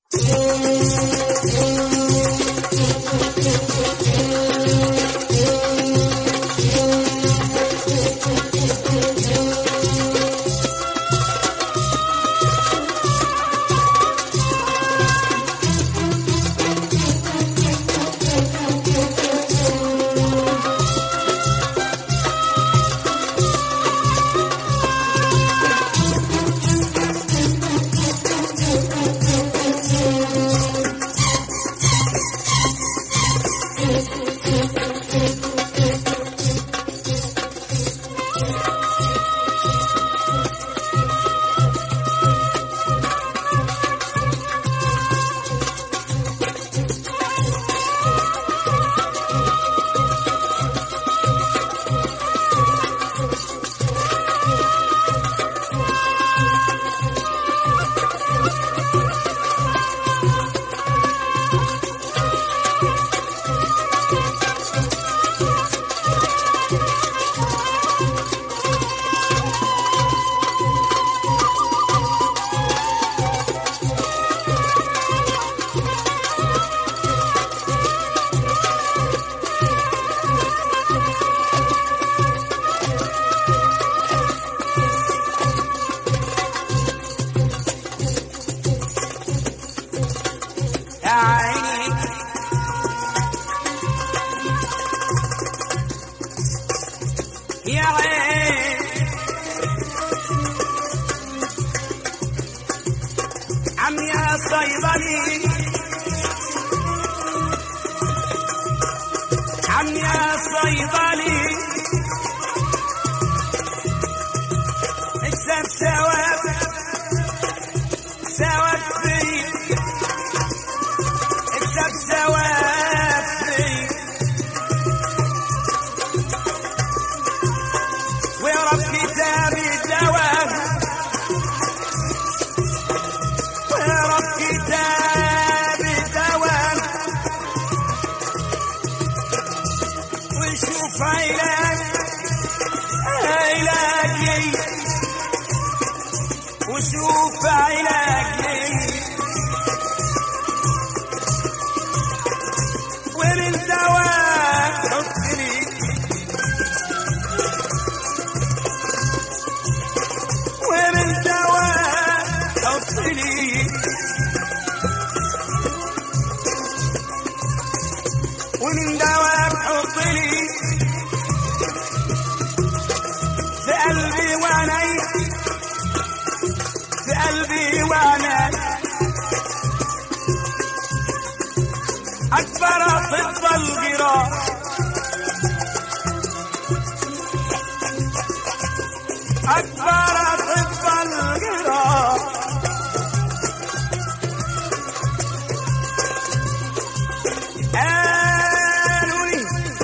يا عيني يا عين عم يا صيدلي عم يا صيدلي اكسب ثواب ثواب فري اكسب ثواب فري واقرا في كتاب الدوام واقرا في كتاب الدوام وشوف علاج علاجي وشوف علاجي ومن دواء حط لي ومن دواء حط لي ومن دواء حط لي في قلبي وعيني في قلبي وعيني أكبر طب الجراح أكبر طب الجراح قالوا لي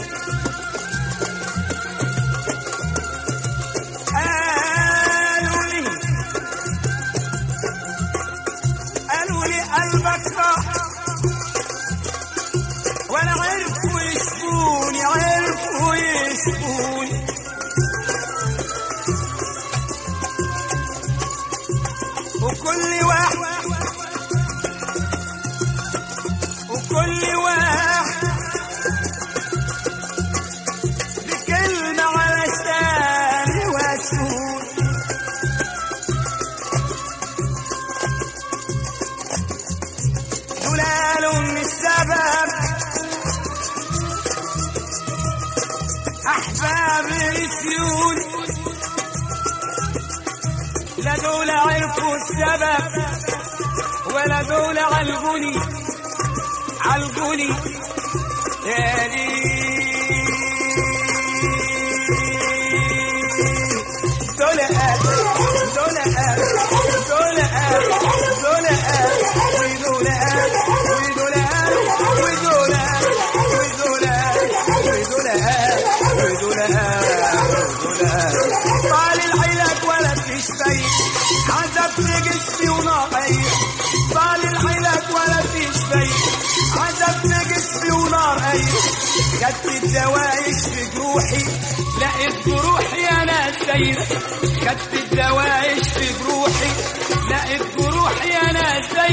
قالوا لي قالوا لي قلبك راح ولا عرفوا يشفوني عرفوا يشفوني وكل واحد وكل واحد بكلمة علشان يواسوني دول قالوا من السبب احباب يسيوني لا دول عرفوا السبب ولا دول علقوني علقوني يا دول قال دول قال دول قال دول قال ودول قال ودول قال ودول قال ودول قال ودول قال ودول قال ودول قال طال العلاج ولا فيش فايد عذبت جسمي ونار طال العلاج ولا فيش فايد عذبت جسمي ونار ايد خدت الدواء يشفي جروحي لقيت جروحي انا سيد خدت الدواء يشفي جروحي لقيت جروحي انا سيد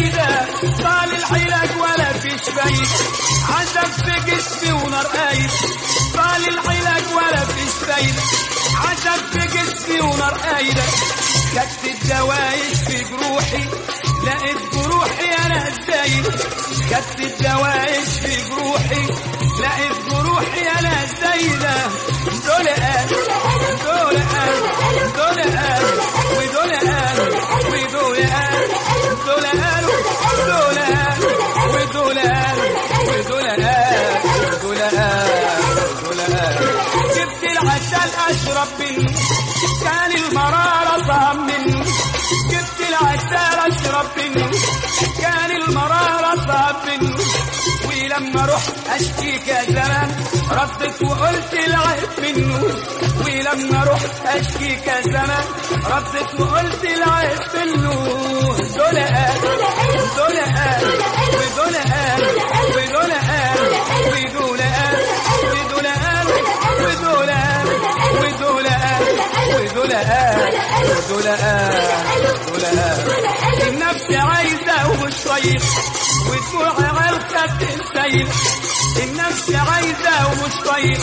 زايدة طال العلاج ولا فيش فايدة عذب في جسمي ونار قايد طال العلاج ولا فيش فايدة عذب في جسمي ونار قايدة خدت الدوايش في جروحي لقيت جروحي انا زايد خدت الدوايش في جروحي لقيت جروحي انا زايدة دول قال دول قال دول قال ودول قال ودول قال دول قال دول قال ودول قال ودول قال ودول قال ودول قال جبت العسل اشرب منه كان المرارة طعم منه جبت العسل اشرب منه كان المرارة طعم منه ولما رحت اشكيك يا زمان ردت وقلت العيب منه ولما رحت اشكيك يا زمان ردت وقلت العيب منه دول قال دول قال ودول قال ودول قال ودول قال ودول قال ودول قال ودول قال ودول قال ودول قال ودول قال النفس عايزة ومش طيب ودموع على الخد سايب النفس عايزة ومش طيب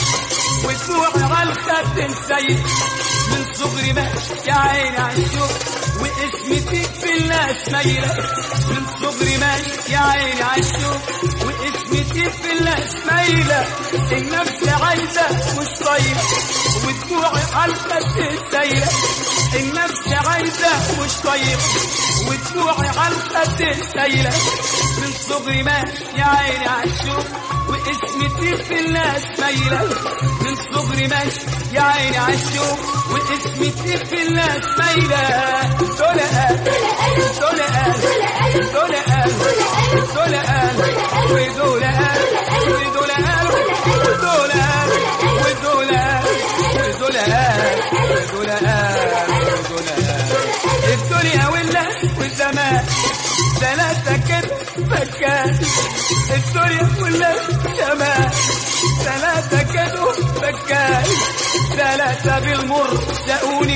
ودموع على الخد سايب من صغري ماشي يا عيني عالشوق واسمتي في الناس مايلة من صغري ماشي يا عيني عالشوق واسمتي في الناس مايلة النفس عايزة مش طيب ودموعي على الخد سايلة النفس عايزة مش طيب ودموعي على الخد سايلة من صغري ماشي يا عيني عالشوق واسمتي في الناس مايلة من صغري ماشي يا عيني عالشوق واسمتي في الناس مايلة دول قال دول قال دول قال دول قال ودول قال ودول قال ودول قال ودول قال ودول قال ودول قال ودول قال الدنيا والناس والزمان ثلاثة كده مكان الدنيا والناس زمان ثلاثة كده مكان ثلاثة بالمر سأوني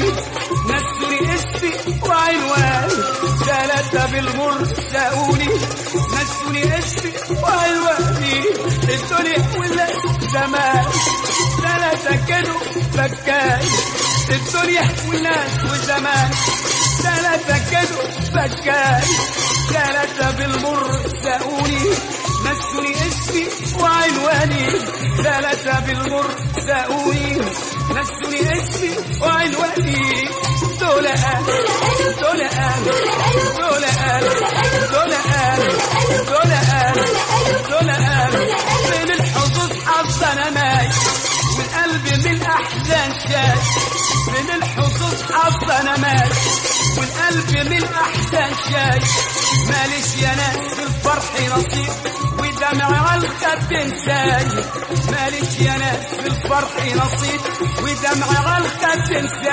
نسوني اسمي وعنوان ثلاثة بالمر سأوني نسوني اسمي وعنواني الدنيا والناس زمان ثلاثة كده مكان الدنيا والناس والزمان ثلاثة كده مكان ثلاثة بالمر سأوني نسوني اسمي وعنواني ثلاثة بالمر سأوني نسوني اسمي وعنواني دول قال دول قال دول قال دول قال دول قال دول قال من الحظوظ حظ انا ماشي من قلبي من احزان شاي من الحظوظ حظ انا ماشي من قلبي من احزان شاي ماليش يا ناس في الفرح نصيب ودمع على الخد انساي ماليش يا ناس في الفرح نصيب ودمع على الخد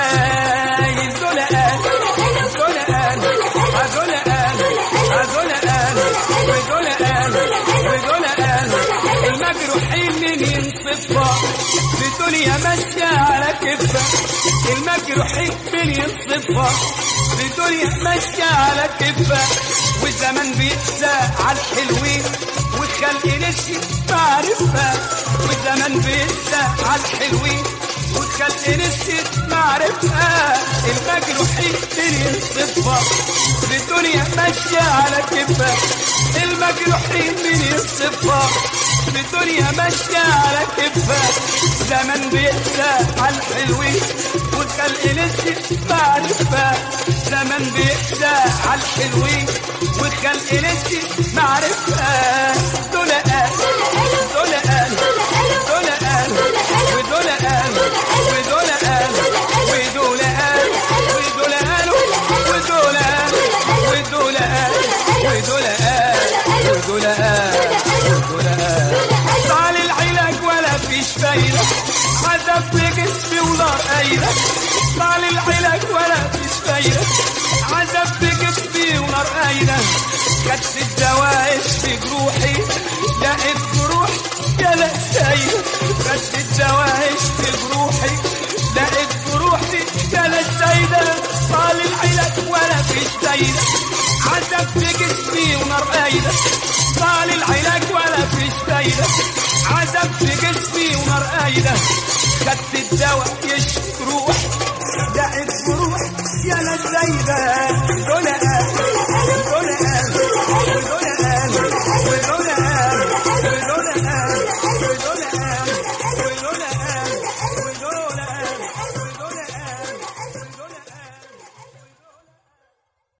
انساي دول قال دول قال دول قال دول قال ودول قال ودول قال المجروحين من ينصفها في دنيا ماشية على كفة المجروحين من ينصفها في دنيا ماشية على كفة والزمن بيقسى على الحلوين والخلق نسي معرفة والزمن بيقسى على الحلوين والخلق نسي معرفة المجروحين من ينصفها في دنيا ماشية على كفة المجروحين من ينصفها في دنيا ماشية على كفة زمن بيقسى على الحلوين والخلق نسي معرفة زمن بيقسى على الحلوين والخلق نسي معرفة دول قال دول قال دول قال ودول قال ودول قال ودول قال ودول قال ودول قال ودول قال ودول قال ودول قال ودول قال طال العلاج ولا فيش فايدة عذب في جسمي ونار قايلة طال العلاج ولا فيش فايدة عذب في جسمي ونار قايلة خدت الدوايش في جروحي لقيت جروح جلت سايلة خدت الدوايش في جروحي لقيت جروحي جلت سايلة طال العلاج ولا فيش فايدة عذب في جسمي ونار فايدة طال العلاج ولا فيش فايدة عذب في جسمي ونار قايدة خدت الدواء يشفي روح دقت بروح يا لا زايدة